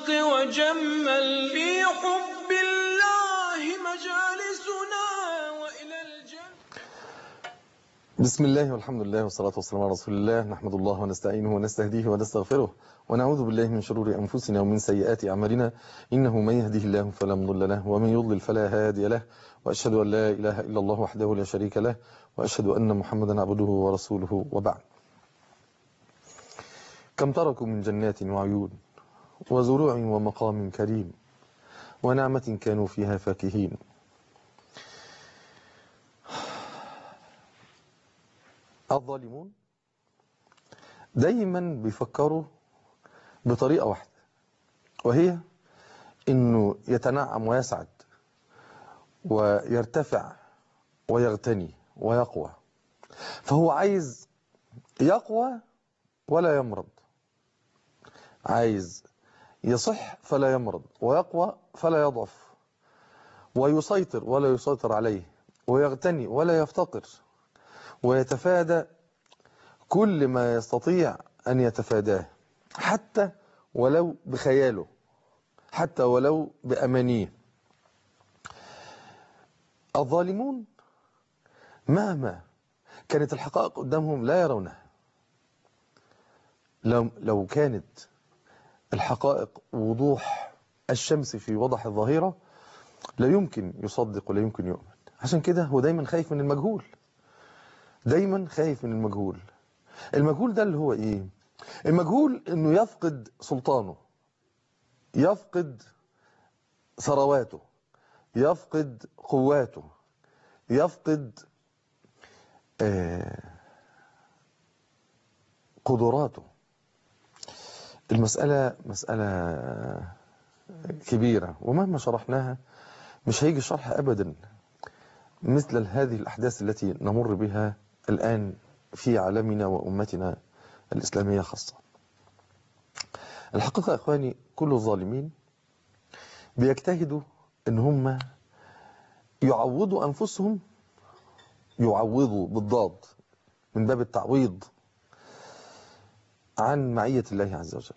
الخلق وجمل في حب الله مجالسنا وإلى الجنة بسم الله والحمد لله والصلاة والسلام على رسول الله نحمد الله ونستعينه ونستهديه ونستغفره ونعوذ بالله من شرور أنفسنا ومن سيئات أعمالنا إنه من يهده الله فلا مضل له ومن يضلل فلا هادي له وأشهد أن لا إله إلا الله وحده لا شريك له وأشهد أن محمدا عبده ورسوله وبعد كم تركوا من جنات وعيون وزروع ومقام كريم ونعمة كانوا فيها فاكهين الظالمون دايما بيفكروا بطريقة واحدة وهي انه يتنعم ويسعد ويرتفع ويغتني ويقوى فهو عايز يقوى ولا يمرض عايز يصح فلا يمرض ويقوى فلا يضعف ويسيطر ولا يسيطر عليه ويغتني ولا يفتقر ويتفادى كل ما يستطيع أن يتفاداه حتى ولو بخياله حتى ولو بأمانيه الظالمون مهما كانت الحقائق قدامهم لا يرونها لو, لو كانت الحقائق وضوح الشمس في وضح الظهيرة لا يمكن يصدق ولا يمكن يؤمن عشان كده هو دايما خايف من المجهول دايما خايف من المجهول المجهول ده اللي هو ايه المجهول انه يفقد سلطانه يفقد ثرواته يفقد قواته يفقد آه قدراته المسألة مسألة كبيرة ومهما شرحناها مش هيجي شرح أبدا مثل هذه الأحداث التي نمر بها الآن في عالمنا وأمتنا الإسلامية خاصة الحقيقة يا إخواني كل الظالمين بيجتهدوا إن هم يعوضوا أنفسهم يعوضوا بالضاد من باب التعويض عن معية الله عز وجل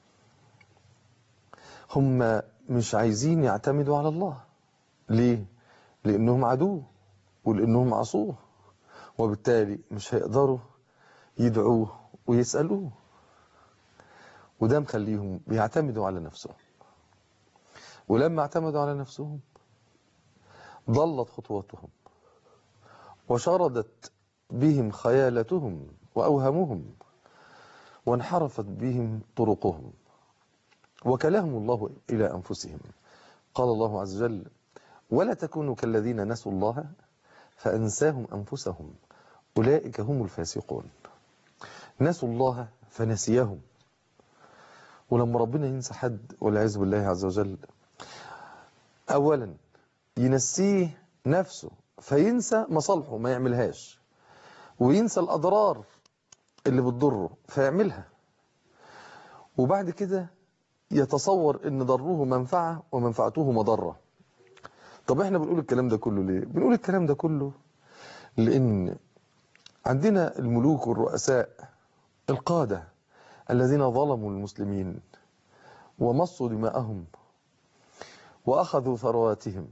هم مش عايزين يعتمدوا على الله ليه؟ لأنهم عدو ولأنهم عصوه وبالتالي مش هيقدروا يدعوه ويسألوه وده مخليهم بيعتمدوا على نفسهم ولما اعتمدوا على نفسهم ضلت خطوتهم وشردت بهم خيالتهم وأوهمهم وانحرفت بهم طرقهم وكلهم الله إلى أنفسهم قال الله عز وجل ولا تكونوا كالذين نسوا الله فأنساهم أنفسهم أولئك هم الفاسقون نسوا الله فنسيهم ولما ربنا ينسى حد والعياذ بالله عز وجل أولا ينسيه نفسه فينسى مصالحه ما يعملهاش وينسى الأضرار اللي بتضره فيعملها وبعد كده يتصور ان ضره منفعة ومنفعته مضرة طب احنا بنقول الكلام ده كله ليه بنقول الكلام ده كله لان عندنا الملوك والرؤساء القادة الذين ظلموا المسلمين ومصوا دماءهم وأخذوا ثرواتهم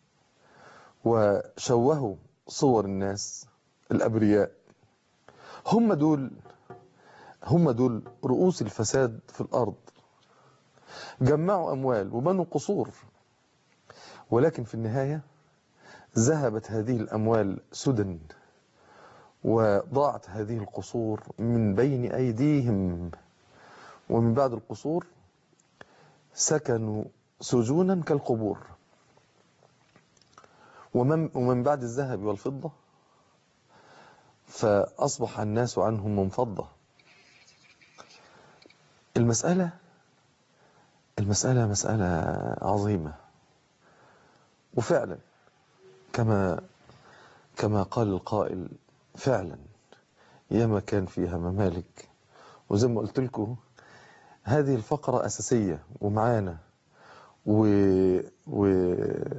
وشوهوا صور الناس الأبرياء هم دول هم دول رؤوس الفساد في الأرض جمعوا أموال وبنوا قصور ولكن في النهاية ذهبت هذه الأموال سدى وضاعت هذه القصور من بين أيديهم ومن بعد القصور سكنوا سجونا كالقبور ومن, ومن بعد الذهب والفضة فأصبح الناس عنهم منفضة المسألة المسألة مسألة عظيمة وفعلا كما كما قال القائل فعلا ياما كان فيها ممالك وزي ما قلت لكم هذه الفقرة أساسية ومعانا و... و...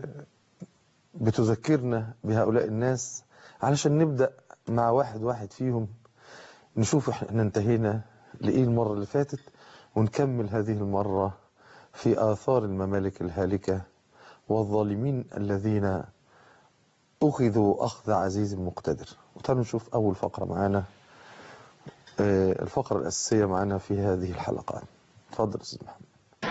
بتذكرنا بهؤلاء الناس علشان نبدأ مع واحد واحد فيهم نشوف احنا انتهينا لإيه المرة اللي فاتت ونكمل هذه المرة في آثار الممالك الهالكة والظالمين الذين أخذوا أخذ عزيز مقتدر وتعالوا نشوف أول فقرة معانا آه، الفقرة الأساسية معانا في هذه الحلقات تفضل أستاذ محمد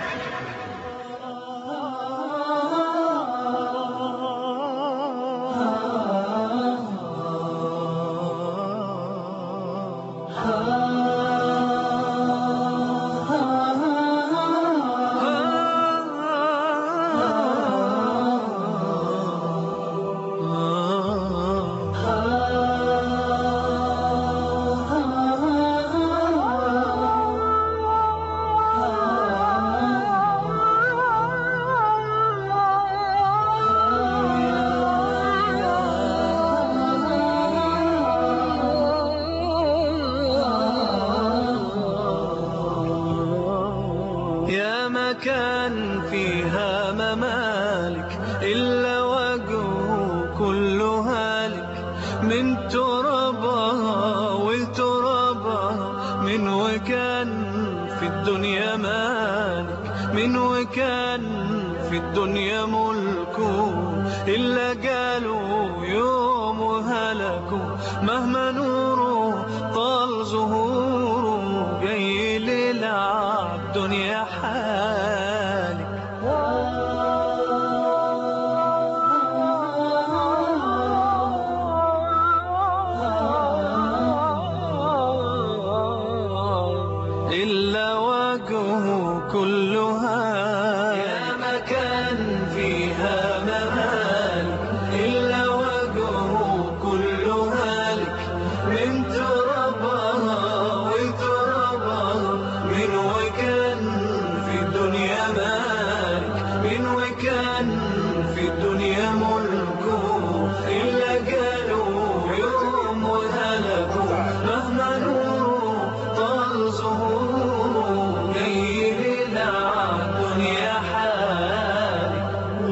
يا مكان فيها ممالك إلا وجهه كل هالك من ترابها ولترابها من وكان في الدنيا مالك من وكان في الدنيا ملكه إلا قالوا يوم هلكوا مهما نوره طال ظهوره جاي للعب دنيا حالك إلا وجهه كلها يا مكان فيها ممالك إلا وجهه كلها لك من ترابها وترابها من وكان في الدنيا مالك من وكان في الدنيا ملكه إلا قالوا يوم وهلكوا مهما نوره طال ظهوره جاي لنا الدنيا حالك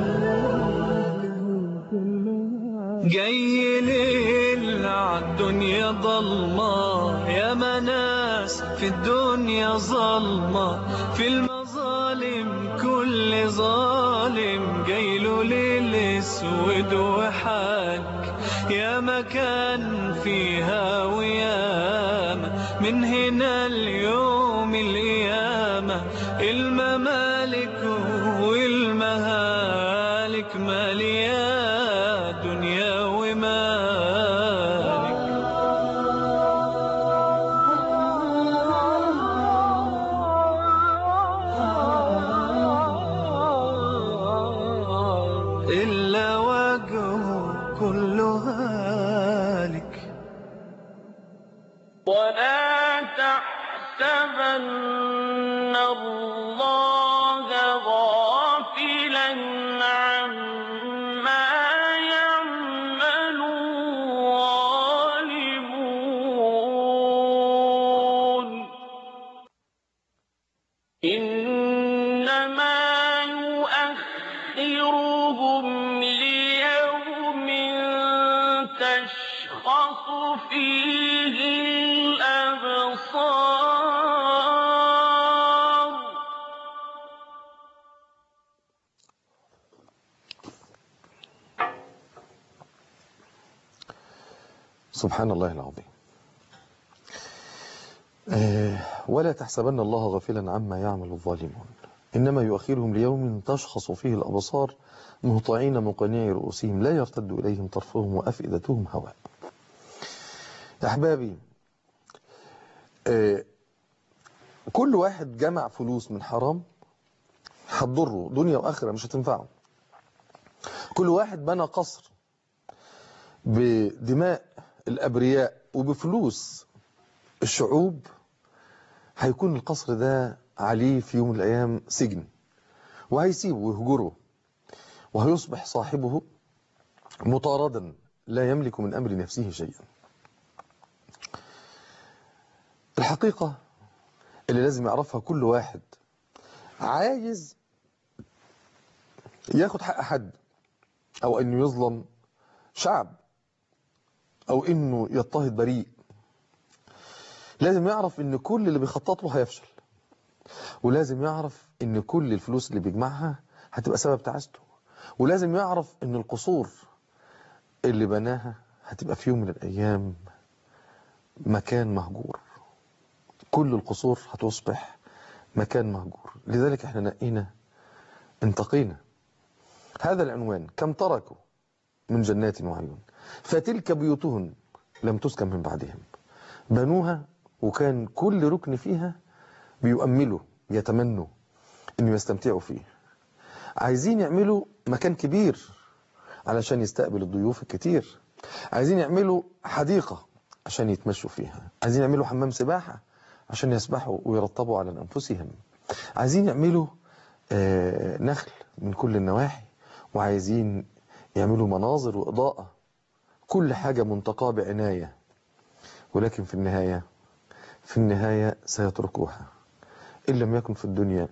جاي ليل عالدنيا ضلمة يا مناس في الدنيا ظلمة في المظالم كل ظالم جاي له ليل اسود وحالك يا مكان فيها وياما من هنا اليوم القيامة الممالك والمهالك مالية دنيا ومالك إلا وجهه كله هالك ولا تحسبن الله غافلا عما يعمل الظالمون إنما يؤخرهم ليوم تشخص فيه الأبصار سبحان الله العظيم آه، ولا تحسبن الله غافلا عما يعمل الظالمون إنما يؤخرهم ليوم تشخص فيه الأبصار مهطعين مقنعي رؤوسهم لا يرتد إليهم طرفهم وأفئدتهم هواء يا أحبابي آه، كل واحد جمع فلوس من حرام هتضره دنيا وآخرة مش هتنفعه كل واحد بنى قصر بدماء الأبرياء وبفلوس الشعوب هيكون القصر ده عليه في يوم من الأيام سجن وهيسيبه ويهجره وهيصبح صاحبه مطاردا لا يملك من أمر نفسه شيئا الحقيقة اللي لازم يعرفها كل واحد عايز ياخد حق حد أو أنه يظلم شعب أو أنه يضطهد بريء لازم يعرف أن كل اللي بيخطط له هيفشل ولازم يعرف ان كل الفلوس اللي بيجمعها هتبقى سبب تعاسته ولازم يعرف ان القصور اللي بناها هتبقى في يوم من الايام مكان مهجور كل القصور هتصبح مكان مهجور لذلك احنا نقينا انتقينا هذا العنوان كم تركوا من جنات وعيون فتلك بيوتهم لم تسكن من بعدهم بنوها وكان كل ركن فيها بيؤملوا يتمنوا انه يستمتعوا فيه عايزين يعملوا مكان كبير علشان يستقبل الضيوف الكتير عايزين يعملوا حديقة عشان يتمشوا فيها عايزين يعملوا حمام سباحة عشان يسبحوا ويرطبوا على أنفسهم عايزين يعملوا آه، نخل من كل النواحي وعايزين يعملوا مناظر وإضاءة كل حاجة منتقاة بعناية ولكن في النهاية في النهاية سيتركوها إن لم يكن في الدنيا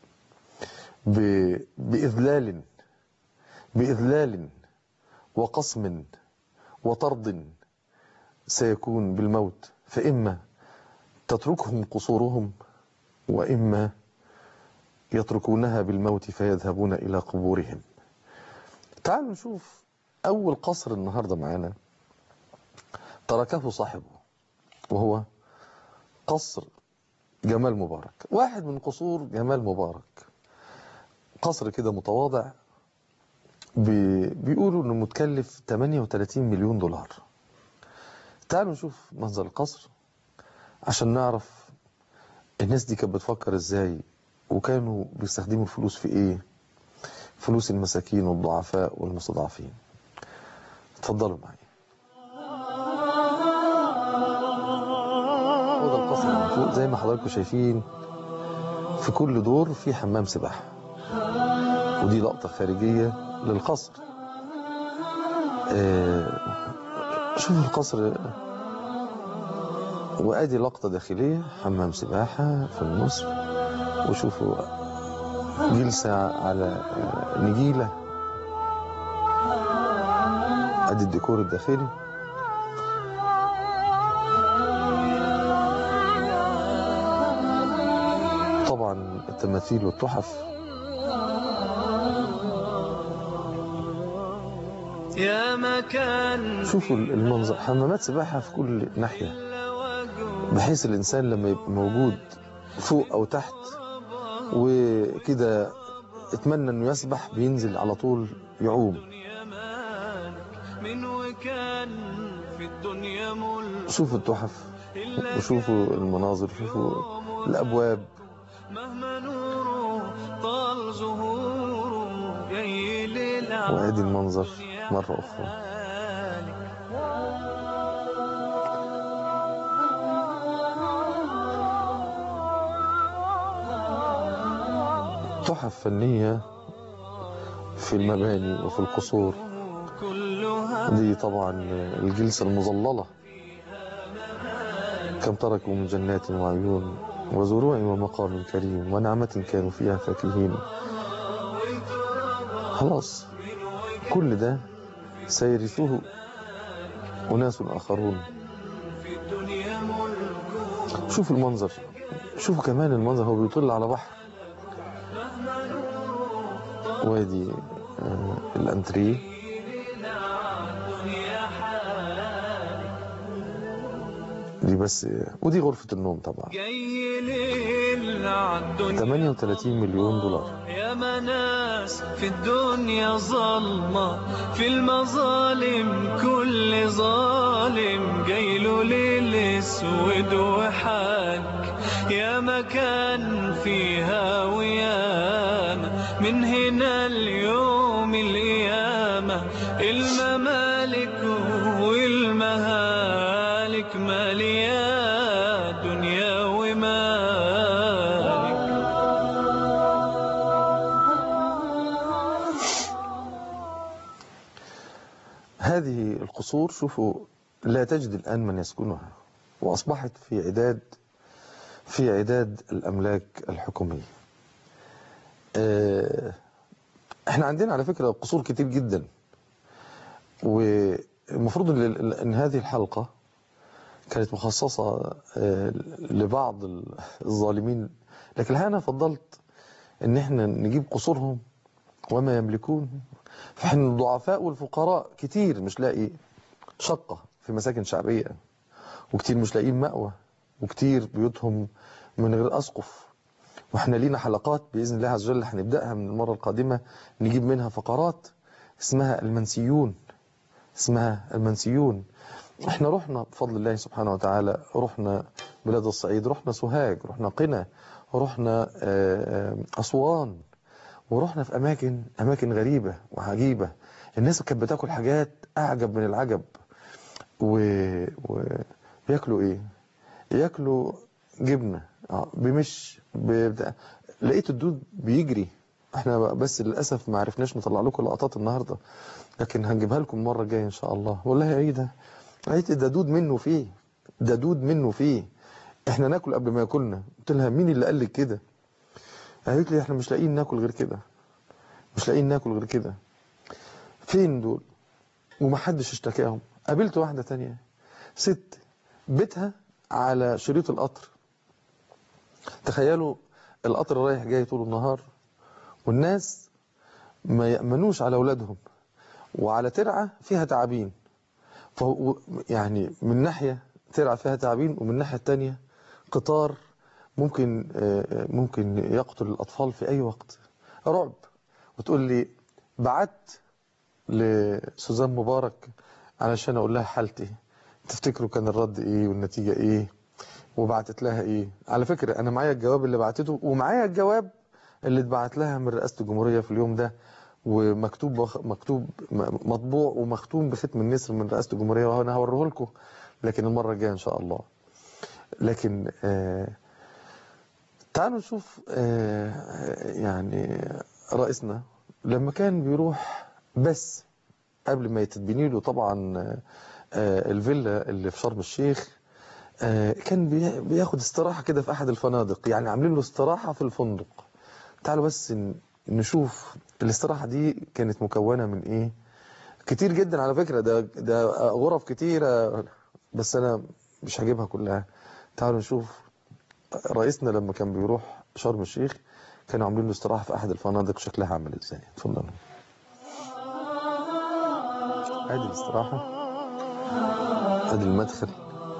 ب- بإذلال بإذلال وقصم وطرد سيكون بالموت فإما تتركهم قصورهم وإما يتركونها بالموت فيذهبون إلى قبورهم تعالوا نشوف أول قصر النهاردة معانا تركه صاحبه وهو قصر جمال مبارك واحد من قصور جمال مبارك قصر كده متواضع بي بيقولوا انه متكلف 38 مليون دولار تعالوا نشوف منظر القصر عشان نعرف الناس دي كانت بتفكر ازاي وكانوا بيستخدموا الفلوس في ايه فلوس المساكين والضعفاء والمستضعفين اتفضلوا معي هو ده القصر من فوق زي ما حضراتكم شايفين في كل دور في حمام سباحة ودي لقطة خارجية للقصر آه، شوفوا القصر وادي لقطة داخلية حمام سباحة في النص وشوفوا جلسة على آه، نجيلة ادي الديكور الداخلي طبعا التماثيل والتحف يا مكان شوفوا المنظر حمامات سباحة في كل ناحية بحيث الإنسان لما يبقى موجود فوق أو تحت وكده اتمنى انه يسبح بينزل على طول يعوم يا مالك من وكان في الدنيا ملك شوفوا التحف وشوفوا المناظر شوفوا الأبواب مهما نوره طال ظهوره جاي للعالم وادي المنظر مرة أخرى تحف فنية في المباني وفي القصور كلها دي طبعا الجلسة المظللة كم تركوا من جنات وعيون وزروع ومقام كريم ونعمة كانوا فيها فاكهين خلاص كل ده سيرثه أناس آخرون شوفوا المنظر شوفوا كمان المنظر هو بيطل على بحر وادي آه، الانتريه دي بس ودي غرفة النوم طبعا جاي ليل عالدنيا 38 مليون دولار يا مناس في الدنيا ظلمة في المظالم كل ظالم جايله ليل اسود وحاك يا مكان فيها وياما من هنا اليوم القيامة الممالك والمهالك مالية دنيا ومالك هذه القصور شوفوا لا تجد الآن من يسكنها وأصبحت في عداد في عداد الأملاك الحكومية آه، احنا عندنا على فكرة قصور كتير جدا والمفروض ان إن هذه الحلقة كانت مخصصة آه، لبعض الظالمين لكن الحقيقة انا فضلت ان احنا نجيب قصورهم وما يملكون فاحنا الضعفاء والفقراء كتير مش لاقي شقة في مساكن شعبية وكتير مش لاقيين مأوى وكتير بيوتهم من غير أسقف واحنا لينا حلقات بإذن الله عز وجل هنبدأها من المرة القادمة نجيب منها فقرات اسمها المنسيون اسمها المنسيون احنا رحنا بفضل الله سبحانه وتعالى رحنا بلاد الصعيد رحنا سوهاج رحنا قنا رحنا آه، آه، أسوان ورحنا في أماكن أماكن غريبة وعجيبة الناس كانت بتاكل حاجات أعجب من العجب و... و... بياكلوا إيه؟ ياكلوا جبنة اه بمش ببتاع. لقيت الدود بيجري احنا بس للأسف ما عرفناش نطلع لكم لقطات النهاردة لكن هنجيبها لكم المرة الجاية إن شاء الله والله ايه ده لقيت ده دود منه فيه ده دود منه فيه احنا ناكل قبل ما ياكلنا قلت لها مين اللي قال لك كده قالت لي احنا مش لاقيين ناكل غير كده مش لاقيين ناكل غير كده فين دول ومحدش اشتكاهم قابلت واحدة تانية ست بيتها على شريط القطر تخيلوا القطر رايح جاي طول النهار والناس ما يأمنوش على أولادهم وعلى ترعة فيها تعابين فهو يعني من ناحية ترعة فيها تعابين ومن الناحية التانية قطار ممكن آه، آه، ممكن يقتل الأطفال في أي وقت رعب وتقول لي بعت لسوزان مبارك علشان أقول لها حالتي تفتكروا كان الرد إيه والنتيجة إيه وبعتت لها إيه على فكرة أنا معايا الجواب اللي بعتته ومعايا الجواب اللي اتبعت لها من رئاسة الجمهورية في اليوم ده ومكتوب بخ... مكتوب م- مطبوع ومختوم بختم النسر من رئاسة الجمهورية وأنا هوريه لكم لكن المرة الجاية إن شاء الله لكن آه تعالوا نشوف آه يعني رئيسنا لما كان بيروح بس قبل ما يتبني له طبعا آه الفيلا اللي في شرم الشيخ آه كان بي- بياخد استراحة كده في أحد الفنادق يعني عاملين له استراحة في الفندق تعالوا بس ن- نشوف الاستراحة دي كانت مكونة من إيه كتير جدا على فكرة ده ده غرف كتيرة بس أنا مش هجيبها كلها تعالوا نشوف رئيسنا لما كان بيروح شرم الشيخ كانوا عاملين له استراحة في أحد الفنادق شكلها عامل إزاي اتفضلوا ادي الاستراحة ادي المدخل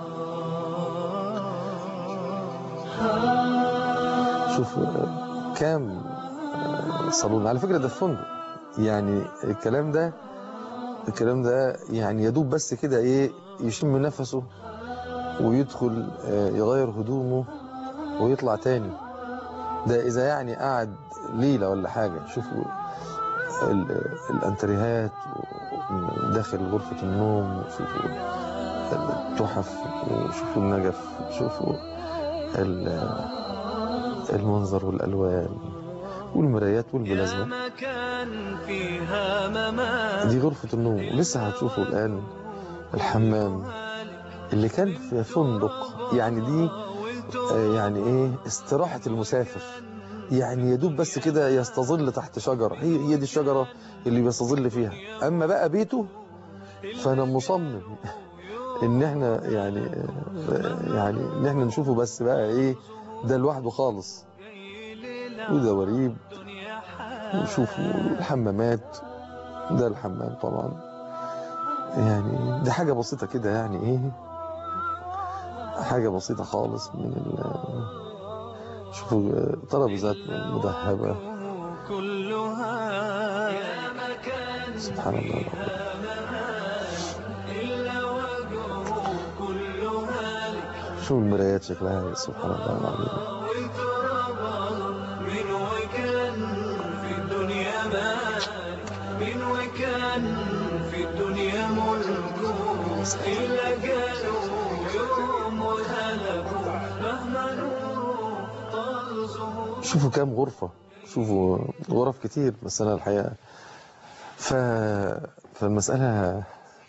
شوف آه، كام آه، صالون على فكرة ده في فندق يعني الكلام ده الكلام ده يعني يدوب بس كده ايه يشم نفسه ويدخل آه، يغير هدومه ويطلع تاني ده اذا يعني قعد ليلة ولا حاجة شوفوا ال- الانتريهات داخل غرفة النوم وشوفوا التحف وشوفوا النجف شوفوا ال- المنظر والالوان والمرايات يا والبلازما مكان فيها ممات دي غرفة النوم ولسه هتشوفوا الآن الحمام اللي كان في فندق يعني دي آه، يعني ايه استراحة المسافر يعني يدوب بس كده يستظل تحت شجرة هي هي دي الشجرة اللي بيستظل فيها أما بقى بيته فأنا مصمم إن احنا يعني آه، يعني إن احنا نشوفه بس بقى ايه ده لوحده خالص ودواريب وشوفوا الحمامات ده الحمام طبعا يعني دي حاجة بسيطة كده يعني ايه حاجة بسيطة خالص من ال شوفوا ترابيزات مذهبة كلها يا مكان سبحان الله العظيم إلا وجهه كلها لك شوفوا المرايات شكلها سبحان الله العظيم والتراب من وكان في الدنيا مالك من وكان في الدنيا ملكه إلا قالوا يوم وهلكوا مهما نور طال ظهور شوفوا كام غرفة شوفوا غرف كتير بس أنا الحقيقة ف... فالمسألة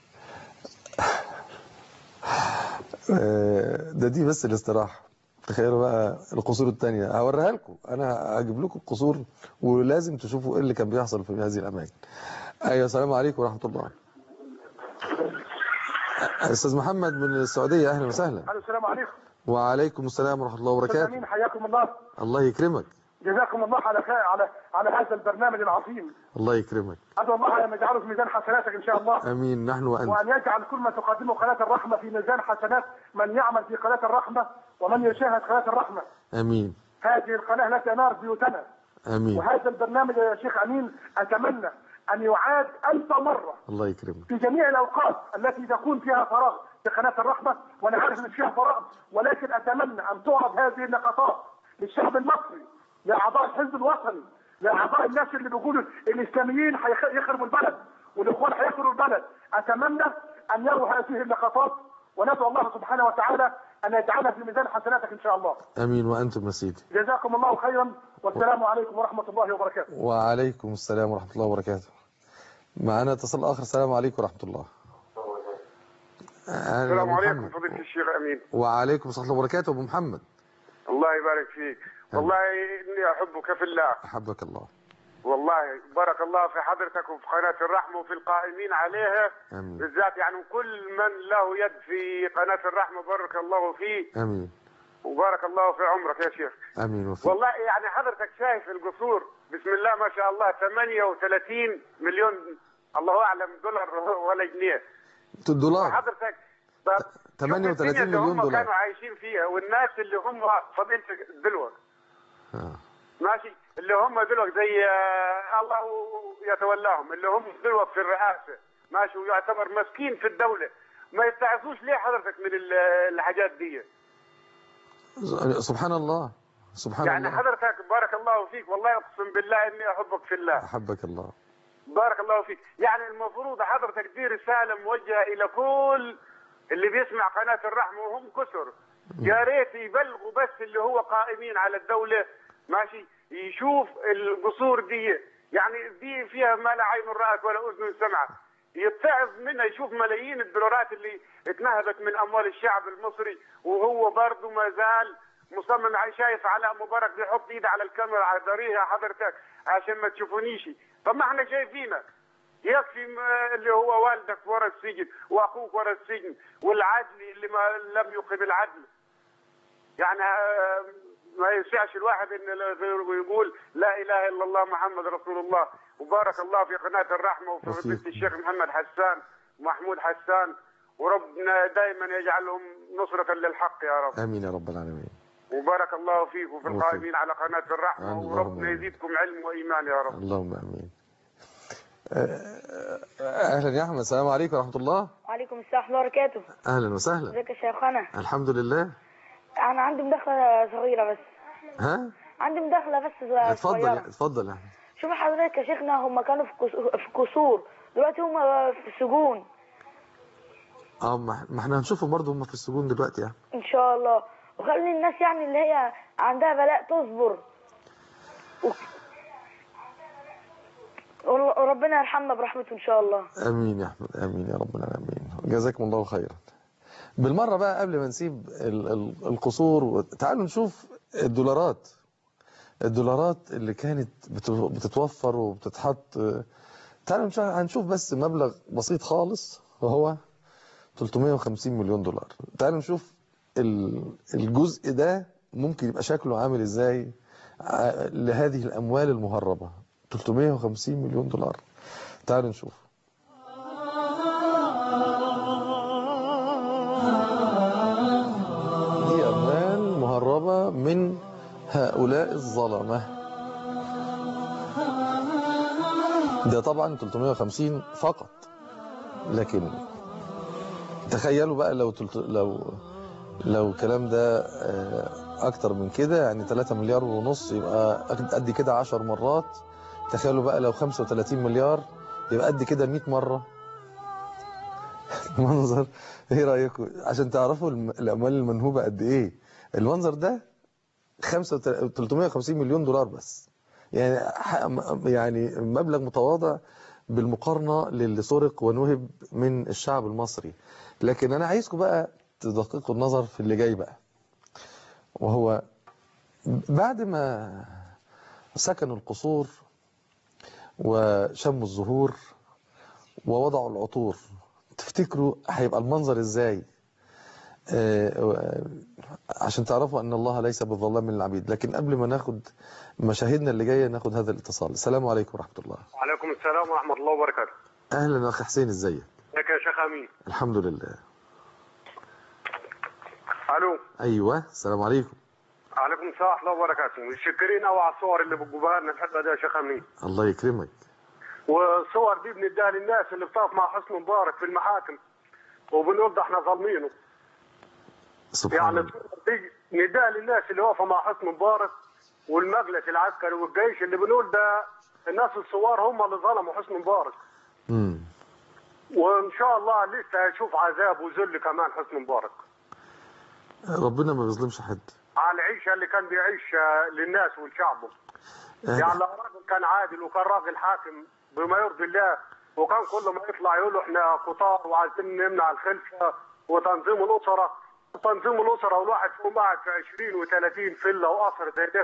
آه، ده دي بس الاستراحة تخيلوا بقى القصور التانية هوريها لكم أنا هجيب لكم القصور ولازم تشوفوا إيه اللي كان بيحصل في هذه الأماكن أيوة السلام عليكم ورحمة الله أستاذ محمد من السعودية أهلا وسهلا الو السلام عليكم وعليكم السلام ورحمة الله استاذ وبركاته امين حياكم الله الله يكرمك جزاكم الله على خير على على هذا البرنامج العظيم الله يكرمك ادعو الله ان يجعله في ميزان حسناتك ان شاء الله امين نحن وانت وان يجعل كل ما تقدمه قناه الرحمه في ميزان حسنات من يعمل في قناه الرحمه ومن يشاهد قناه الرحمه امين هذه القناه لا تنار بيوتنا امين وهذا البرنامج يا شيخ امين اتمنى ان يعاد الف مره الله يكرمك في جميع الاوقات التي تكون فيها فراغ في قناه الرحمه وانا عارف ان فيها فراغ ولكن اتمنى ان تعرض هذه اللقطات للشعب المصري لاعضاء الحزب الوطني لاعضاء الناس اللي بيقولوا الاسلاميين هيخ- يخربوا البلد والاخوان هيخربوا البلد اتمنى ان يروا هذه اللقطات وندعو الله سبحانه وتعالى ان يجعلها في ميزان حسناتك ان شاء الله امين وانتم يا سيدي جزاكم الله خيرا والسلام عليكم ورحمه الله وبركاته وعليكم السلام ورحمة الله وبركاته معنا اتصال آخر السلام عليكم ورحمة الله أهلا السلام أبو عليكم محمد. فضيلة الشيخ أمين وعليكم السلام ورحمة الله وبركاته أبو محمد الله يبارك فيك والله إني أحبك في الله أحبك الله والله بارك الله في حضرتك وفي قناة الرحمة وفي القائمين عليها آمين بالذات يعني كل من له يد في قناة الرحمة بارك الله فيه آمين وبارك الله في عمرك يا شيخ آمين وفي والله يعني حضرتك شايف القصور بسم الله ما شاء الله 38 مليون الله أعلم دولار ولا جنيه الدولار حضرتك طب شوف 38 الدنيا اللي مليون هم دولار. كانوا عايشين فيها والناس اللي هم فضيلتك دلوقتي آه. ماشي اللي هم دلوقتي زي آه، الله يتولاهم اللي هم دلوقتي في الرئاسه ماشي ويعتبر مسكين في الدوله ما يتعظوش ليه حضرتك من ال- الحاجات دي سبحان الله سبحان يعني الله حضرتك بارك الله فيك والله اقسم بالله اني احبك في الله أحبك الله بارك الله فيك يعني المفروض حضرتك دي رساله موجهه الى كل اللي بيسمع قناه الرحمه وهم كثر يا ريت يبلغوا بس اللي هو قائمين على الدوله ماشي يشوف القصور دي يعني دي فيها ما لا عين رأت ولا اذن سمعت يتعظ منها يشوف ملايين الدولارات اللي اتنهبت من اموال الشعب المصري وهو برضه ما زال مصمم على شايف علاء مبارك بيحط ايده على الكاميرا على ضريها حضرتك عشان ما تشوفونيش طب ما احنا شايفينك يكفي ما- اللي هو والدك ورا السجن واخوك ورا السجن والعدل اللي ما لم يقم العدل يعني آه، ما يسعش الواحد ان لا- يقول لا اله الا الله محمد رسول الله وبارك الله في قناه الرحمه وفي وفيكم. فضيله الشيخ محمد حسان ومحمود حسان وربنا دائما يجعلهم نصرة للحق يا رب آمين يا رب العالمين وبارك الله فيك وفي وفيك. القائمين على قناة الرحمة اللهم وربنا آمين. يزيدكم علم وإيمان يا رب اللهم آمين آه، أهلا يا أحمد السلام عليكم ورحمة الله وعليكم السلام ورحمة الله وبركاته أهلا وسهلا ازيك يا شيخنا الحمد لله انا عندي مداخلة صغيرة بس ها عندي مداخلة بس اتفضل صغيرة اتفضل يا أحمد شوف حضرتك يا شيخنا هم كانوا في قص- في قصور دلوقتي هم في سجون اه ما ما احنا هنشوفهم برضه هم في السجون دلوقتي يعني ان شاء الله وخلي الناس يعني اللي هي عندها بلاء تصبر و... ور- وربنا يرحمنا برحمته ان شاء الله امين يا احمد امين يا رب العالمين جزاكم الله خيرا بالمره بقى قبل ما نسيب ال- ال- القصور و- تعالوا نشوف الدولارات الدولارات اللي كانت بت- بتتوفر وبتتحط تعالوا نشوف هنشوف بس مبلغ بسيط خالص وهو 350 مليون دولار تعالوا نشوف ال- الجزء ده ممكن يبقى شكله عامل ازاي ع- لهذه الاموال المهربه 350 مليون دولار تعالوا نشوف دي أموال مهربة من هؤلاء الظلمة ده طبعا 350 فقط لكن تخيلوا بقى لو تلت... لو لو الكلام ده آه، اكتر من كده يعني 3 مليار ونص يبقى قد كده 10 مرات تخيلوا بقى لو 35 مليار يبقى قد كده 100 مرة منظر ايه رايكم عشان تعرفوا الم- الاموال المنهوبه قد ايه المنظر ده 35 350 مليون دولار بس يعني ح- م- يعني مبلغ متواضع بالمقارنه للي سرق ونهب من الشعب المصري لكن انا عايزكم بقى تدققوا النظر في اللي جاي بقى وهو بعد ما سكنوا القصور وشموا الزهور ووضعوا العطور تفتكروا هيبقى المنظر ازاي آه، و- عشان تعرفوا أن الله ليس بالظلام للعبيد لكن قبل ما ناخد مشاهدنا اللي جاية ناخد هذا الاتصال السلام عليكم ورحمة الله وعليكم السلام ورحمه الله وبركاته أهلا أخي حسين ازيك ازيك يا شيخ امين الحمد لله الو أيوة السلام عليكم عليكم السلام ورحمه الله وبركاته متشكرين قوي على الصور اللي بتجيبها لنا الحلقه دي يا شيخ امين الله يكرمك والصور دي بنديها للناس اللي بتقف مع حسن مبارك في المحاكم وبنقول ده احنا ظالمينه سبحان يعني الله الصور دي نديها للناس اللي واقفه مع حسن مبارك والمجلس العسكري والجيش اللي بنقول ده الناس الثوار هم اللي ظلموا حسن مبارك مم. وان شاء الله لسه هيشوف عذاب وذل كمان حسن مبارك ربنا ما بيظلمش حد على العيشه اللي كان بيعيش آه، للناس ولشعبه يعني لو راجل كان عادل وكان راجل حاكم بما يرضي الله وكان كل ما يطلع يقول له احنا قطار وعايزين نمنع الخلفه وتنظيم الاسره تنظيم الاسره والواحد فيهم قاعد في 20 و30 فيلا وقصر زي ده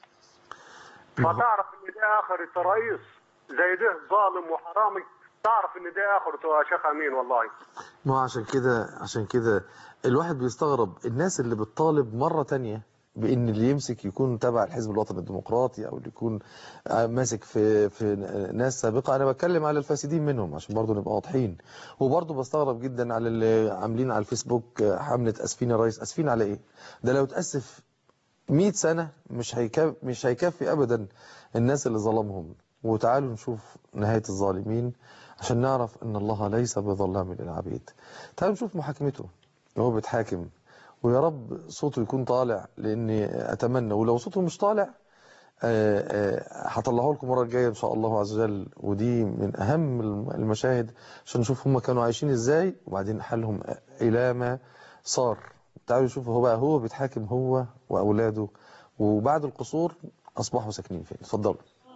فتعرف ان ده اخرة رئيس زي ده ظالم وحرامي تعرف ان ده اخرته يا شيخ امين والله ما هو عشان كده عشان كده الواحد بيستغرب الناس اللي بتطالب مرة تانية بان اللي يمسك يكون تبع الحزب الوطني الديمقراطي او اللي يكون آه، ماسك في في ناس سابقه انا بتكلم على الفاسدين منهم عشان برضه نبقى واضحين وبرضه بستغرب جدا على اللي عاملين على الفيسبوك آه، حمله اسفين يا ريس اسفين على ايه ده لو اتاسف 100 سنه مش هيكفي مش هيكفي ابدا الناس اللي ظلمهم وتعالوا نشوف نهايه الظالمين عشان نعرف ان الله ليس بظلام للعبيد تعالوا نشوف محاكمته وهو بيتحاكم ويا رب صوته يكون طالع لاني اتمنى ولو صوته مش طالع آه، آه، هطلعه لكم المره الجايه ان شاء الله عز وجل ودي من اهم الم- المشاهد عشان نشوف هم كانوا عايشين ازاي وبعدين حالهم الى ما صار تعالوا شوفوا هو بقى هو بيتحاكم هو واولاده وبعد القصور اصبحوا ساكنين فين اتفضلوا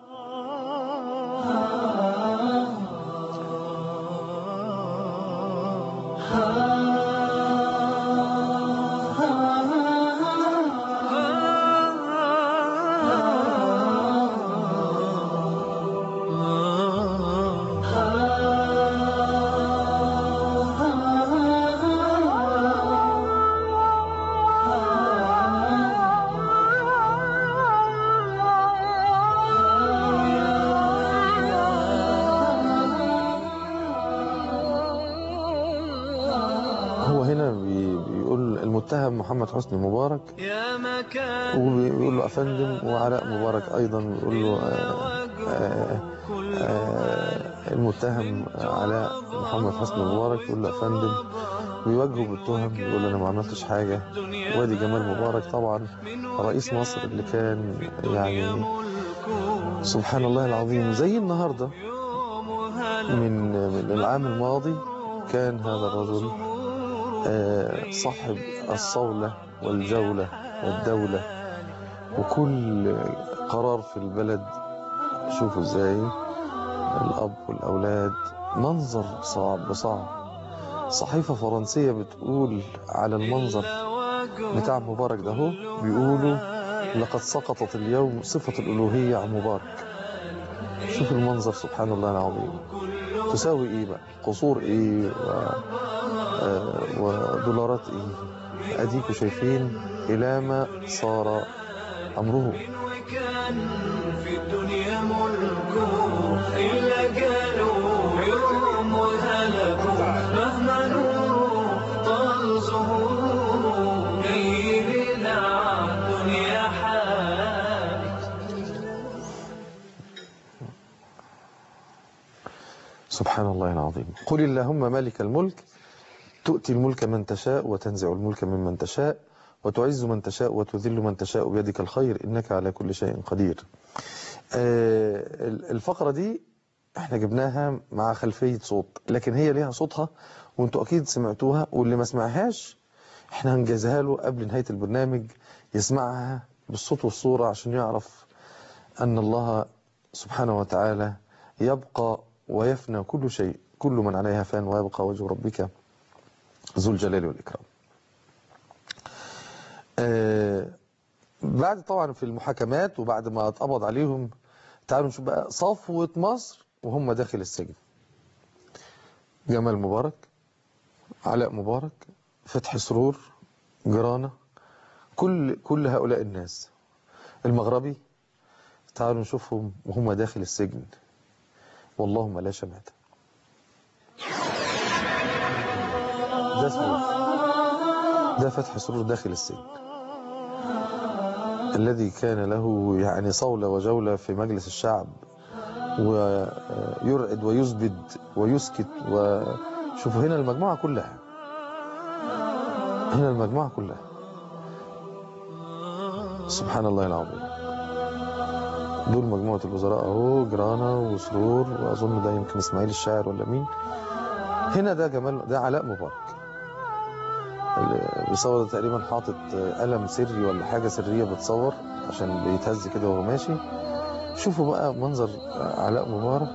هو هنا بي- بيقول المتهم محمد حسني مبارك يا مكان وبيقول له أفندم وعلاء مبارك أيضا بيقول له آه، آه، آه، المتهم علاء محمد حسني مبارك بيقول له أفندم بيواجهه بالتهم بيقول له أنا ما عملتش حاجة وادي جمال مبارك طبعا رئيس مصر اللي كان يعني سبحان الله العظيم زي النهاردة من من العام الماضي كان هذا الرجل آه، صاحب الصولة والجولة والدولة وكل قرار في البلد شوفوا ازاي الأب والأولاد منظر صعب صعب صحيفة فرنسية بتقول على المنظر بتاع مبارك ده هو بيقولوا لقد سقطت اليوم صفة الألوهية عن مبارك شوف المنظر سبحان الله العظيم تساوي ايه بقى قصور ايه و... آه، ودولارات ايه اديكوا شايفين الى ما صار امره كان في الدنيا ملكه إلا قالوا يوم وهلكوا مهما نور طال ظهوره جايبنا الدنيا حال سبحان الله العظيم قل اللهم مالك الملك تؤتي الملك من تشاء وتنزع الملك ممن تشاء وتعز من تشاء وتذل من تشاء بيدك الخير إنك على كل شيء قدير آه، الفقرة دي احنا جبناها مع خلفية صوت لكن هي ليها صوتها وانتوا اكيد سمعتوها واللي ما سمعهاش احنا هنجازها له قبل نهاية البرنامج يسمعها بالصوت والصورة عشان يعرف أن الله سبحانه وتعالى يبقى ويفنى كل شيء كل من عليها فان ويبقى وجه ربك ذو الجلال والإكرام آه بعد طبعا في المحاكمات وبعد ما اتقبض عليهم تعالوا نشوف بقى صفوة مصر وهم داخل السجن جمال مبارك علاء مبارك فتحي سرور جيرانه كل كل هؤلاء الناس المغربي تعالوا نشوفهم وهم داخل السجن والله ما لا شمعت ده اسمه ده فتح سرور داخل السجن الذي كان له يعني صولة وجولة في مجلس الشعب ويرعد ويزبد ويسكت وشوفوا هنا المجموعة كلها هنا المجموعة كلها سبحان الله العظيم دول مجموعة الوزراء اهو جرانا وسرور واظن ده يمكن اسماعيل الشاعر ولا مين هنا ده جمال ده علاء مبارك اللي بيصور ده تقريبا حاطط قلم سري ولا حاجة سرية بتصور عشان بيتهز كده وهو ماشي شوفوا بقى منظر علاء مبارك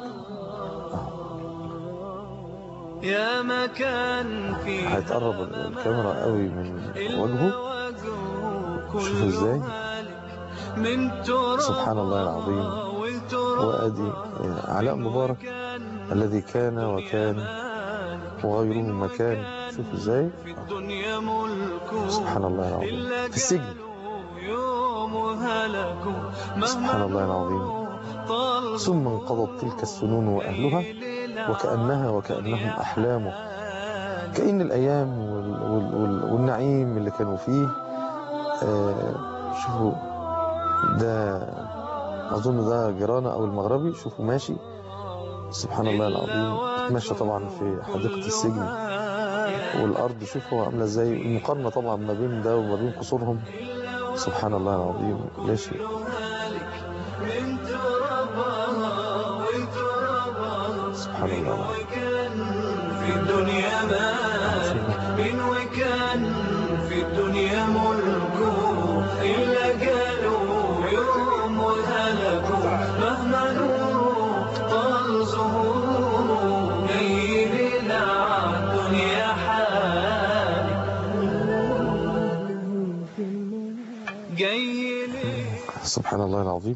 يا مكان في هيتقرب الكاميرا قوي من وجهه شوفوا ازاي من تراب سبحان الله العظيم وادي علاء مبارك الذي كان وكان وغيره مكان شوف ازاي في الدنيا ملك سبحان الله العظيم في السجن يوم هلكوا سبحان الله العظيم طال ثم انقضت تلك السنون واهلها وكانها وكانهم احلامه كأن الأيام وال وال وال والنعيم اللي كانوا فيه آه شوفوا ده أظن ده جيرانة أو المغربي شوفوا ماشي سبحان الله العظيم ماشي طبعا في حديقة السجن والأرض شوفوا عاملة ازاي المقارنة طبعا ما بين ده وما بين قصورهم سبحان الله العظيم ليش من ترابها وترابها سبحان الله العظيم وكان في الدنيا مال من وكان في الدنيا ملكه إلا قالوا يوم وهلكوا مهما نور طال ظهوره جايين على الدنيا حالي جايين سبحان الله العظيم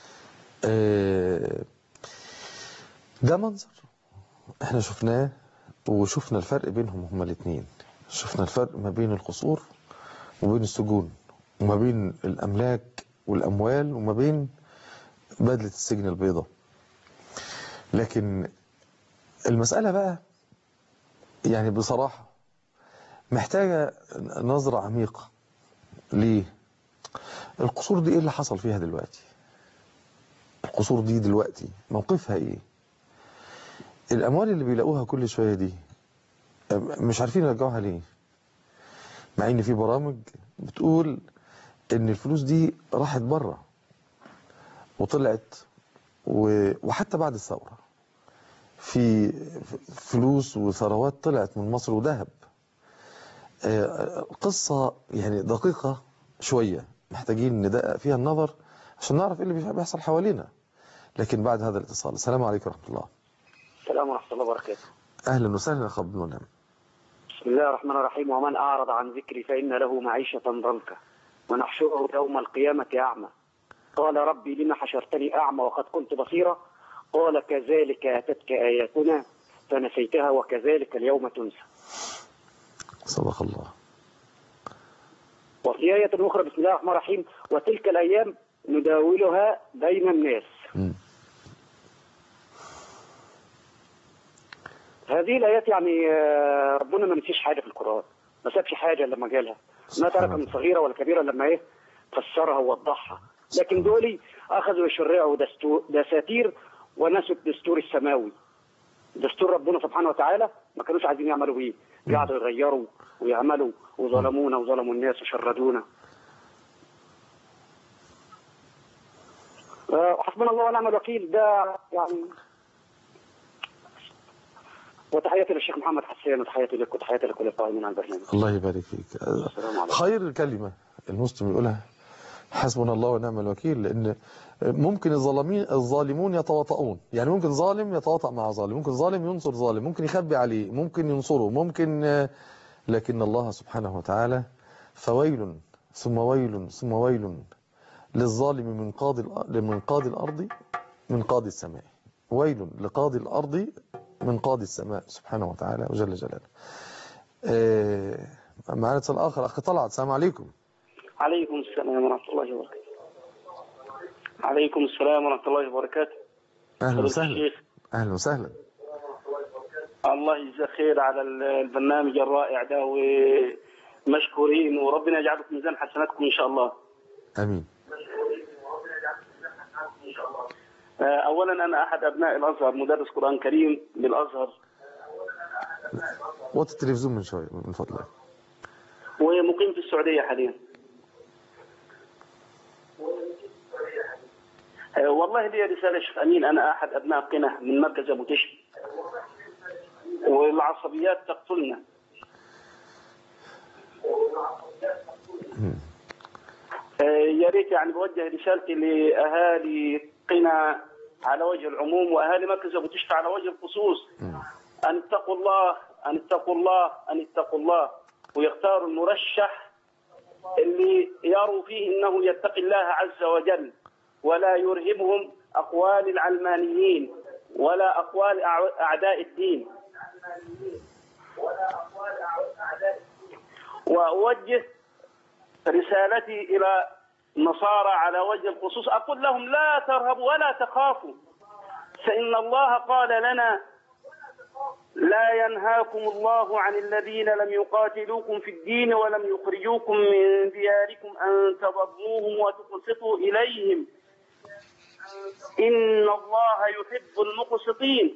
آه، ده منظر احنا شفناه وشفنا الفرق بينهم هما الاثنين شفنا الفرق ما بين القصور وبين السجون وما بين الأملاك والأموال وما بين بدلة السجن البيضاء لكن المسألة بقى يعني بصراحة محتاجة نظرة عميقة ليه القصور دي ايه اللي حصل فيها دلوقتي القصور دي دلوقتي موقفها ايه الاموال اللي بيلاقوها كل شوية دي مش عارفين يرجعوها ليه مع ان في برامج بتقول ان الفلوس دي راحت بره وطلعت و... وحتى بعد الثورة في فلوس وثروات طلعت من مصر وذهب آه، قصة يعني دقيقة شوية محتاجين ندقق فيها النظر عشان نعرف ايه اللي بيحصل حوالينا لكن بعد هذا الاتصال السلام عليكم ورحمة الله السلام ورحمة الله وبركاته اهلا وسهلا اخ عبد المنعم بسم الله الرحمن الرحيم ومن أعرض عن ذكري فإن له معيشة ضنكا ونحشره يوم القيامة أعمى قال ربي لما حشرتني أعمى وقد كنت بصيرا قال كذلك أتتك آياتنا فنسيتها وكذلك اليوم تنسى صدق الله وفي آية أخرى بسم الله الرحمن الرحيم وتلك الأيام نداولها بين الناس مم. هذه الآيات يعني آه، ربنا ما نسيش حاجة في القرآن ما سابش حاجة لما جالها ما ترك من صغيرة ولا كبيرة لما إيه فسرها ووضحها لكن دولي أخذوا يشرعوا دستور دساتير ونسوا الدستور السماوي دستور ربنا سبحانه وتعالى ما كانوش عايزين يعملوا بيه قعدوا يغيروا ويعملوا وظلمونا وظلموا الناس وشردونا آه، وحسبنا الله ونعم الوكيل ده يعني وتحياتي للشيخ محمد حسين وتحياتي لك وتحياتي لكل القائمين على البرنامج الله يبارك فيك السلام عليكم خير كلمة المسلم يقولها حسبنا الله ونعم الوكيل لأن ممكن الظالمين الظالمون يتواطؤون يعني ممكن ظالم يتواطأ مع ظالم ممكن ظالم ينصر ظالم ممكن يخبي عليه ممكن ينصره ممكن لكن الله سبحانه وتعالى فويل ثم ويل ثم ويل للظالم من قاضي الأ- من قاضي الأرض من قاضي السماء ويل لقاضي الأرض من قاضي السماء سبحانه وتعالى وجل جلاله آه، معانا اتصال اخر اخ طلعت السلام عليكم عليكم السلام ورحمة الله وبركاته عليكم السلام ورحمة الله وبركاته اهلا فضيلة وسهلا الشيخ اهلا وسهلا الله يجزاه خير على البرنامج الرائع ده ومشكورين وربنا يجعله في ميزان حسناتكم إن شاء الله امين آه، أولا أنا أحد أبناء الأزهر مدرس قرآن كريم بالأزهر وطي التلفزيون من شويه من فضلك ومقيم في السعودية حاليا آه، والله لي رسالة شيخ أمين أنا أحد أبناء قنا من مركز أبو تشم والعصبيات تقتلنا آه، يا ريت يعني بوجه رسالتي لأهالي قنا على وجه العموم وأهالي مركز أبو تشم على وجه الخصوص أن اتقوا الله أن اتقوا الله أن اتقوا الله ويختاروا المرشح اللي يروا فيه أنه يتقي الله عز وجل ولا يرهبهم أقوال العلمانيين ولا أقوال أع- أعداء الدين وأوجه رسالتي إلى النصارى على وجه الخصوص أقول لهم لا ترهبوا ولا تخافوا فإن الله قال لنا لا ينهاكم الله عن الذين لم يقاتلوكم في الدين ولم يخرجوكم من دياركم أن تبروهم وتقسطوا إليهم إن الله يحب المقسطين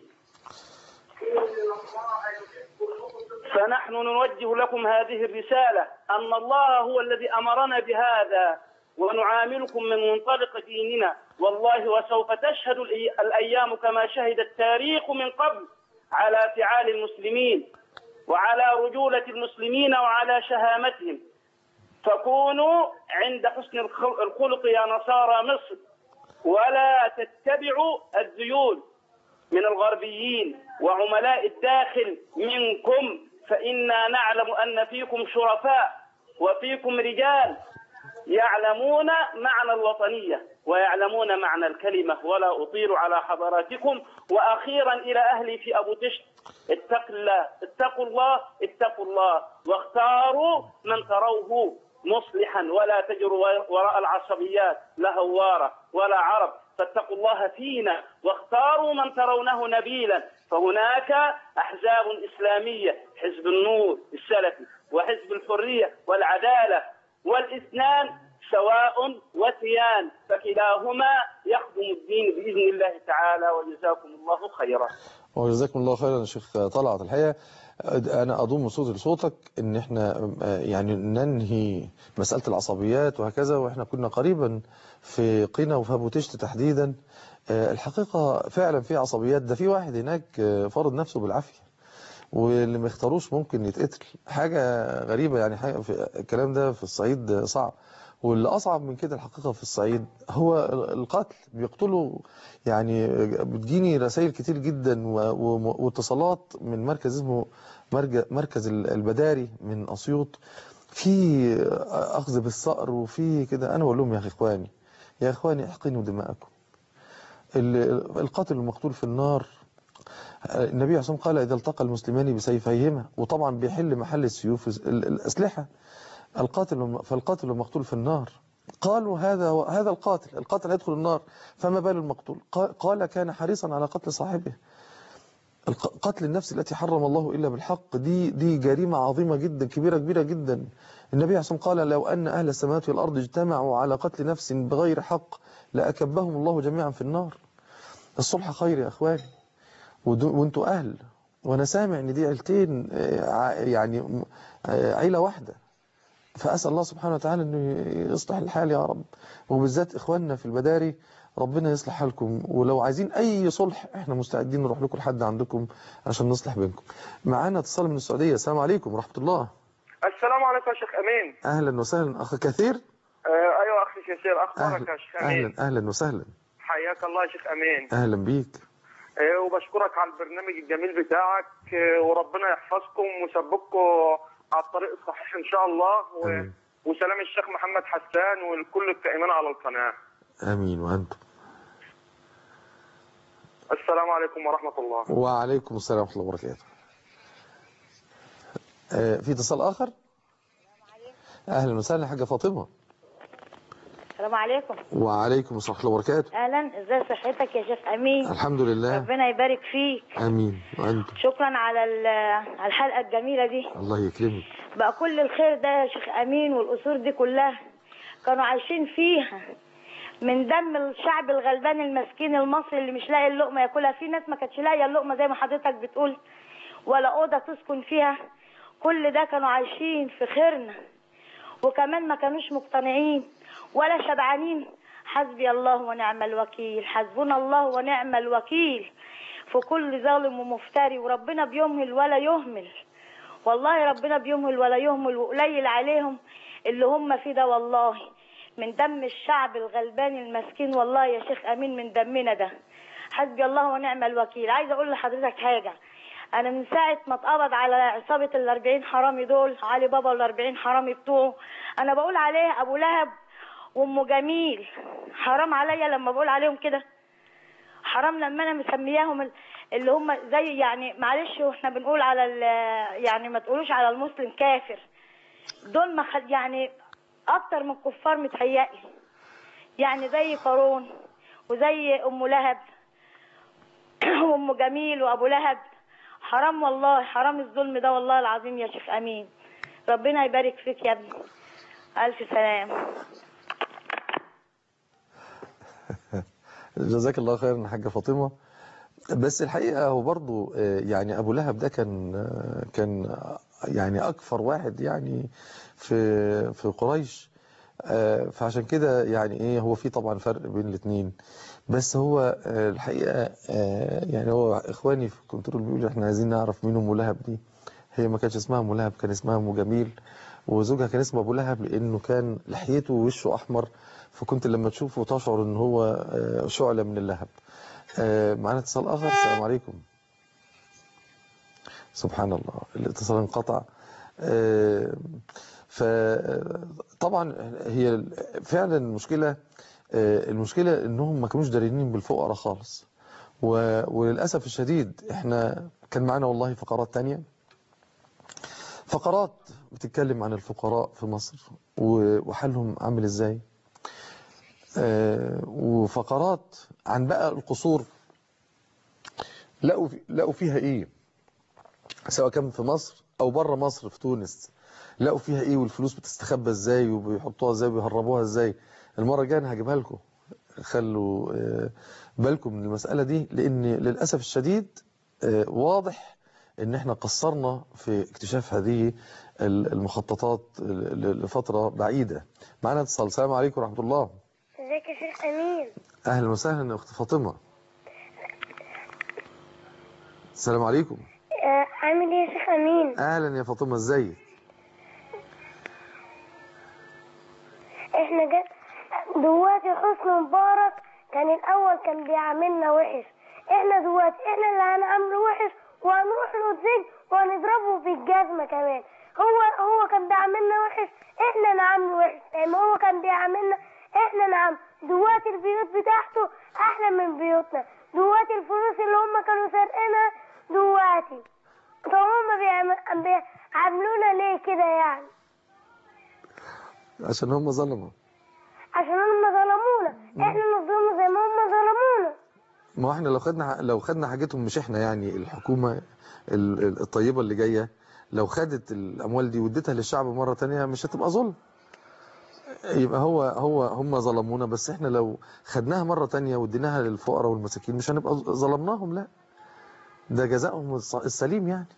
فنحن نوجه لكم هذه الرسالة أن الله هو الذي أمرنا بهذا ونعاملكم من منطلق ديننا والله وسوف تشهد الأي- الأيام كما شهد التاريخ من قبل على فعال المسلمين وعلى رجولة المسلمين وعلى شهامتهم فكونوا عند حسن الخ- الخلق يا نصارى مصر ولا تتبعوا الذيول من الغربيين وعملاء الداخل منكم فإنا نعلم أن فيكم شرفاء وفيكم رجال يعلمون معنى الوطنية ويعلمون معنى الكلمة ولا أطيل على حضراتكم وأخيرا إلى أهلي في أبو تشت اتقوا الله اتقوا الله اتقوا الله واختاروا من تروه مصلحا ولا تجروا وراء العصبيات لا هوارة ولا عرب فاتقوا الله فينا واختاروا من ترونه نبيلا فهناك أحزاب إسلامية حزب النور السلفي وحزب الحرية والعدالة والاثنان سواء وثيان فكلاهما يخدم الدين بإذن الله تعالى وجزاكم الله خيرا وجزاكم الله خيرا يا شيخ طلعت الحقيقه انا اضم صوتي لصوتك ان احنا آه، يعني ننهي مساله العصبيات وهكذا واحنا كنا قريبا في قنا وفي ابو تشت تحديدا آه، الحقيقه فعلا في عصبيات ده في واحد هناك آه، فرض نفسه بالعافيه واللي ما يختاروش ممكن يتقتل حاجه غريبه يعني حاجة في الكلام ده في الصعيد صعب واللي اصعب من كده الحقيقه في الصعيد هو القتل بيقتلوا يعني بتجيني رسائل كتير جدا و- و- واتصالات من مركز اسمه مرج- مركز البداري من اسيوط في اخذ بالثأر وفي كده انا بقول لهم يا اخي اخواني يا اخواني احقنوا دماءكم ال- القاتل المقتول في النار النبي عليه الصلاة والسلام قال إذا التقى المسلمان بسيفيهما وطبعا بيحل محل السيوف ال- الأسلحة القاتل فالقاتل المقتول في النار قالوا هذا هذا القاتل القاتل يدخل النار فما بال المقتول قا- قال كان حريصا على قتل صاحبه الق- قتل النفس التي حرم الله إلا بالحق دي دي جريمة عظيمة جدا كبيرة كبيرة جدا النبي عليه الصلاة والسلام قال لو أن أهل السماوات والأرض اجتمعوا على قتل نفس بغير حق لأكبهم الله جميعا في النار الصلح خير يا أخواني ودو- وانتوا أهل وأنا سامع إن دي عيلتين آه، ع- يعني م- آه، عيلة واحدة فأسأل الله سبحانه وتعالى أنه يصلح الحال يا رب وبالذات إخواننا في البداري ربنا يصلح حالكم ولو عايزين أي صلح إحنا مستعدين نروح لكم لحد عندكم عشان نصلح بينكم معانا اتصال من السعودية السلام عليكم ورحمة الله السلام عليكم يا شيخ امين أهلا وسهلا أخ كثير آه ايوه اخي كثير اخبارك يا شيخ امين أهلا أهلا وسهلا حياك الله يا شيخ امين أهلا بيك آه وبشكرك على البرنامج الجميل بتاعك آه وربنا يحفظكم ويثبتكم على الطريق الصحيح ان شاء الله و... آمين. وسلام الشيخ محمد حسان ولكل القائمين على القناه آمين وأنتم السلام عليكم ورحمه الله وعليكم السلام ورحمة الله وبركاته آه، في اتصال آخر اهلا وسهلا حاجه فاطمه السلام عليكم وعليكم السلام ورحمه الله وبركاته اهلا ازاي صحتك يا شيخ امين الحمد لله ربنا يبارك فيك امين وانت شكرا على ال- على الحلقه الجميله دي الله يكرمك بقى كل الخير ده يا شيخ امين والاصول دي كلها كانوا عايشين فيها من دم الشعب الغلبان المسكين المصري اللي مش لاقي اللقمه ياكلها في ناس ما كانتش لاقيه اللقمه زي ما حضرتك بتقول ولا اوضه تسكن فيها كل ده كانوا عايشين في خيرنا وكمان ما كانوش مقتنعين ولا شبعانين حسبي الله ونعم الوكيل حسبنا الله ونعم الوكيل في كل ظالم ومفتري وربنا بيمهل ولا يهمل والله ربنا بيمهل ولا يهمل وقليل عليهم اللي هم فيه ده والله من دم الشعب الغلبان المسكين والله يا شيخ امين من دمنا ده حسبي الله ونعم الوكيل عايزه اقول لحضرتك حاجه انا من ساعه ما اتقبض على عصابه ال40 حرامي دول علي بابا وال40 حرامي بتوعه انا بقول عليه ابو لهب وام جميل حرام عليا لما بقول عليهم كده حرام لما انا مسمياهم ال- اللي هم زي يعني معلش واحنا بنقول على ال- يعني ما تقولوش على المسلم كافر دول ما خد يعني اكتر من كفار متهيألي يعني زي قارون وزي ام لهب وام جميل وابو لهب حرام والله حرام الظلم ده والله العظيم يا شيخ امين ربنا يبارك فيك يا ابني الف سلام جزاك الله خيرا يا حاجه فاطمه بس الحقيقه هو برضو آه، يعني ابو لهب ده كان آه، كان آه، يعني اكفر واحد يعني في في قريش آه، فعشان كده يعني ايه هو في طبعا فرق بين الاثنين بس هو آه، الحقيقه آه، يعني هو اخواني في الكنترول بيقولوا احنا عايزين نعرف مين ام لهب دي هي ما كانش اسمها ام لهب كان اسمها ام جميل وزوجها كان اسمه ابو لهب لانه كان لحيته ووشه احمر فكنت لما تشوفه تشعر ان هو آه، شعله من اللهب آه، معانا اتصال اخر السلام عليكم سبحان الله الاتصال انقطع آه، فطبعا هي فعلا المشكله آه، المشكله انهم ما كانوش داريين بالفقراء خالص و- وللاسف الشديد احنا كان معانا والله فقرات تانية فقرات بتتكلم عن الفقراء في مصر و- وحالهم عامل ازاي آه، وفقرات عن بقى القصور لقوا في- لقوا فيها ايه سواء كان في مصر او بره مصر في تونس لقوا فيها ايه والفلوس بتستخبى ازاي وبيحطوها ازاي وبيهربوها ازاي المره الجايه انا هجيبها لكم خلوا آه، بالكم من المساله دي لان للاسف الشديد آه، واضح ان احنا قصرنا في اكتشاف هذه ال- المخططات ل- ل- لفتره بعيده معنا اتصال السلام عليكم ورحمه الله ازيك يا شيخ امين اهلا وسهلا يا اخت فاطمه السلام عليكم آه عامل ايه يا شيخ امين اهلا يا فاطمه ازيك احنا جت دلوقتي حسني مبارك كان الاول كان بيعاملنا وحش احنا دلوقتي احنا اللي هنعامله وحش وهنروح له السجن وهنضربه في الجزمه كمان هو هو كان بيعاملنا وحش احنا نعامله وحش زي ما هو كان بيعاملنا احنا نعامله دلوقتي البيوت بتاعته احلى من بيوتنا دلوقتي الفلوس اللي هم كانوا سارقينها دلوقتي طب هم بيعم- بيعاملونا ليه كده يعني عشان هم ظلموا عشان هم ظلمونا احنا نظلموا زي ما هم ظلمونا ما هو احنا لو خدنا لو خدنا حاجتهم مش احنا يعني الحكومه ال- ال- الطيبه اللي جايه لو خدت الاموال دي واديتها للشعب مره تانية مش هتبقى ظلم يبقى هو هو هم ظلمونا بس احنا لو خدناها مره تانية واديناها للفقراء والمساكين مش هنبقى ظلمناهم لا ده جزائهم الص- السليم يعني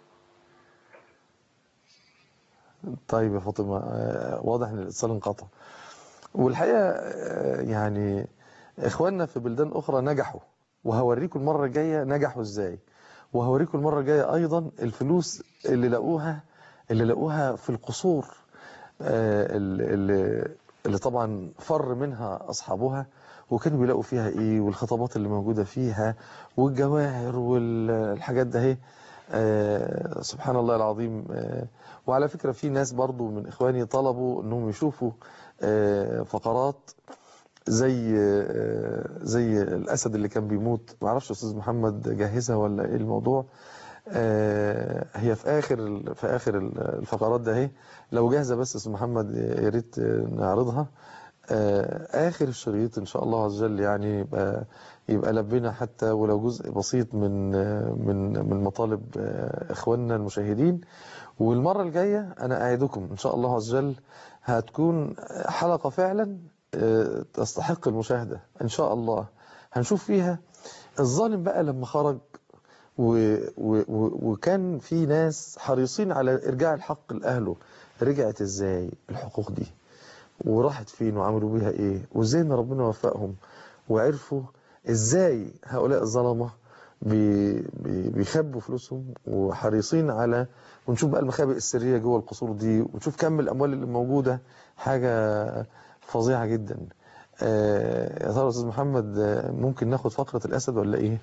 طيب يا فاطمه آه، واضح ان الاتصال انقطع والحقيقه آه، يعني اخواننا في بلدان اخرى نجحوا وهوريكم المره الجايه نجحوا ازاي وهوريكم المره الجايه ايضا الفلوس اللي لقوها اللي لقوها في القصور آه، اللي, اللي طبعا فر منها اصحابها وكانوا بيلاقوا فيها ايه والخطابات اللي موجوده فيها والجواهر والحاجات ده اهي آه، سبحان الله العظيم آه، وعلى فكره في ناس برضو من اخواني طلبوا انهم يشوفوا آه، فقرات زي آه، زي الاسد اللي كان بيموت ما اعرفش استاذ محمد جهزها ولا ايه الموضوع آه، هي في اخر ال- في اخر ال- الفقرات ده اهي لو جاهزه بس استاذ محمد يا ريت نعرضها آه، اخر الشريط ان شاء الله عز وجل يعني يبقى يبقى لبينا حتى ولو جزء بسيط من آه، من من مطالب آه، اخواننا المشاهدين والمره الجايه انا اعدكم ان شاء الله عز وجل هتكون حلقه فعلا آه، تستحق المشاهده ان شاء الله هنشوف فيها الظالم بقى لما خرج و و و وكان في ناس حريصين على ارجاع الحق لاهله رجعت ازاي الحقوق دي وراحت فين وعملوا بيها ايه وازاي ان ربنا وفقهم وعرفوا ازاي هؤلاء الظلمه بي بي بيخبوا فلوسهم وحريصين على ونشوف بقى المخابئ السريه جوه القصور دي ونشوف كم الاموال اللي موجوده حاجه فظيعه جدا آه، يا ترى يا استاذ محمد آه، ممكن ناخد فقره الاسد ولا ايه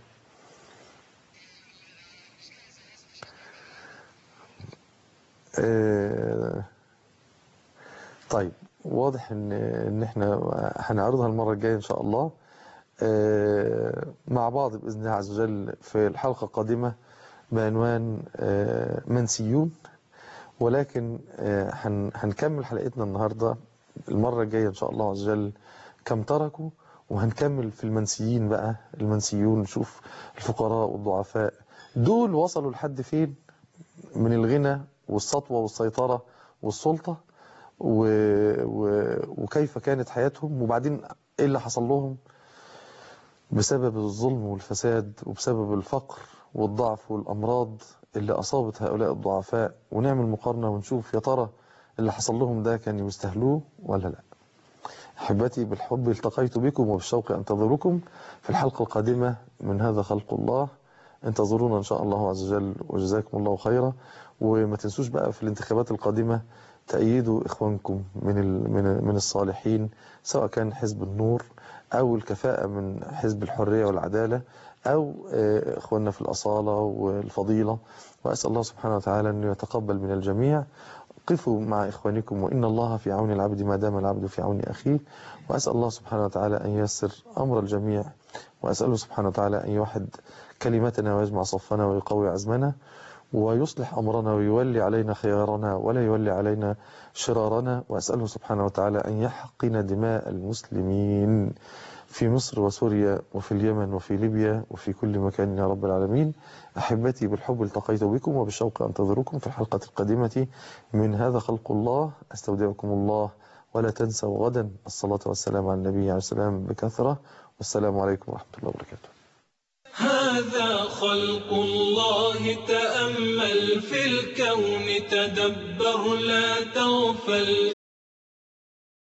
آه، طيب واضح ان ان احنا هنعرضها المره الجايه ان شاء الله آه، مع بعض باذن الله عز وجل في الحلقه القادمه بعنوان آه، منسيون ولكن آه، هن- هنكمل حلقتنا النهارده المره الجايه ان شاء الله عز وجل كم تركوا وهنكمل في المنسيين بقى المنسيون نشوف الفقراء والضعفاء دول وصلوا لحد فين من الغنى والسطوة والسيطرة والسلطة و... و... وكيف كانت حياتهم وبعدين ايه اللي حصل لهم بسبب الظلم والفساد وبسبب الفقر والضعف والأمراض اللي أصابت هؤلاء الضعفاء ونعمل مقارنة ونشوف يا ترى اللي حصل لهم ده كان يستهلوه ولا لا أحبتي بالحب التقيت بكم وبالشوق أنتظركم في الحلقة القادمة من هذا خلق الله انتظرونا إن شاء الله عز وجل وجزاكم الله خيرا وما تنسوش بقى في الانتخابات القادمة تأييدوا إخوانكم من ال- من من الصالحين سواء كان حزب النور أو الكفاءة من حزب الحرية والعدالة أو آه، إخواننا في الأصالة والفضيلة وأسأل الله سبحانه وتعالى أن يتقبل من الجميع قفوا مع إخوانكم وإن الله في عون العبد ما دام العبد في عون أخيه وأسأل الله سبحانه وتعالى أن ييسر أمر الجميع وأسأله سبحانه وتعالى أن يوحد كلمتنا ويجمع صفنا ويقوي عزمنا ويصلح أمرنا ويولي علينا خيارنا ولا يولي علينا شرارنا وأسأله سبحانه وتعالى أن يحقن دماء المسلمين في مصر وسوريا وفي اليمن وفي ليبيا وفي كل مكان يا رب العالمين أحبتي بالحب التقيت بكم وبالشوق أنتظركم في الحلقة القادمة من هذا خلق الله أستودعكم الله ولا تنسوا غدا الصلاة والسلام على النبي عليه السلام بكثرة والسلام عليكم ورحمة الله وبركاته هذا خلق الله تأمل في الكون تدبر لا تغفل